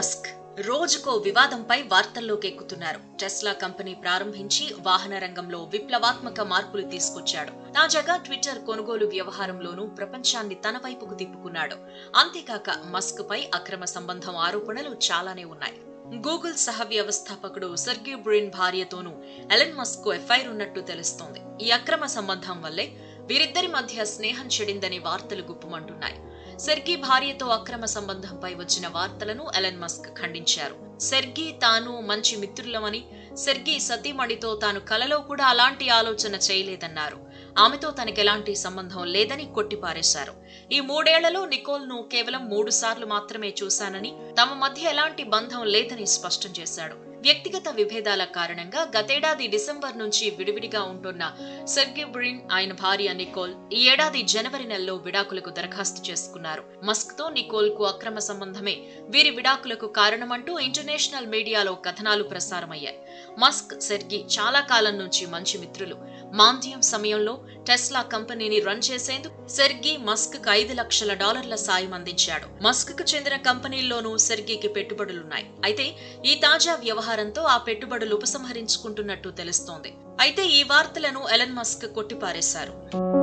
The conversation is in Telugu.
మస్క్ రోజుకో వివాదంపై వార్తల్లోకి ఎక్కుతున్నారు టెస్లా కంపెనీ ప్రారంభించి వాహన రంగంలో విప్లవాత్మక మార్పులు తీసుకొచ్చాడు తాజాగా ట్విట్టర్ కొనుగోలు వ్యవహారంలోనూ ప్రపంచాన్ని తన వైపుకు తిప్పుకున్నాడు అంతేకాక మస్క్ పై అక్రమ సంబంధం ఆరోపణలు చాలానే ఉన్నాయి గూగుల్ సహ వ్యవస్థాపకుడు సర్గ్యూ బ్రిన్ భార్యతోనూ ఎలన్ మస్క్ కు ఎఫ్ఐఆర్ ఉన్నట్టు తెలుస్తోంది ఈ అక్రమ సంబంధం వల్లే వీరిద్దరి మధ్య స్నేహం చెడిందని వార్తలు గుప్పమంటున్నాయి సెర్గీ భార్యతో అక్రమ సంబంధంపై వచ్చిన వార్తలను ఎలన్ మస్క్ ఖండించారు సెర్గీ తాను మంచి మిత్రులమని సెర్గీ సతీమణితో తాను కలలో కూడా అలాంటి ఆలోచన చేయలేదన్నారు ఆమెతో తనకెలాంటి సంబంధం లేదని కొట్టిపారేశారు ఈ మూడేళ్లలో నికోల్ ను కేవలం మూడు సార్లు మాత్రమే చూశానని తమ మధ్య ఎలాంటి బంధం లేదని స్పష్టం చేశాడు వ్యక్తిగత విభేదాల కారణంగా గతేడాది డిసెంబర్ నుంచి విడివిడిగా ఉంటున్న సెర్గి బ్రిన్ ఆయన భార్య నికోల్ ఈ ఏడాది జనవరి నెలలో విడాకులకు దరఖాస్తు చేసుకున్నారు మస్క్ తో నికోల్ కు అక్రమ సంబంధమే వీరి విడాకులకు కారణమంటూ ఇంటర్నేషనల్ మీడియాలో కథనాలు ప్రసారమయ్యాయి మస్క్ సెర్గి చాలా కాలం నుంచి మంచి మిత్రులు మాంద్యం సమయంలో టెస్లా కంపెనీని రన్ చేసేందుకు సెర్గి మస్క్ కు ఐదు లక్షల డాలర్ల సాయం అందించాడు మస్క్ కు చెందిన కంపెనీల్లోనూ సెర్గీకి పెట్టుబడులున్నాయి అయితే ఈ తాజా వ్యవహారంతో ఆ పెట్టుబడులు ఉపసంహరించుకుంటున్నట్టు తెలుస్తోంది అయితే ఈ వార్తలను ఎలన్ మస్క్ కొట్టిపారేశారు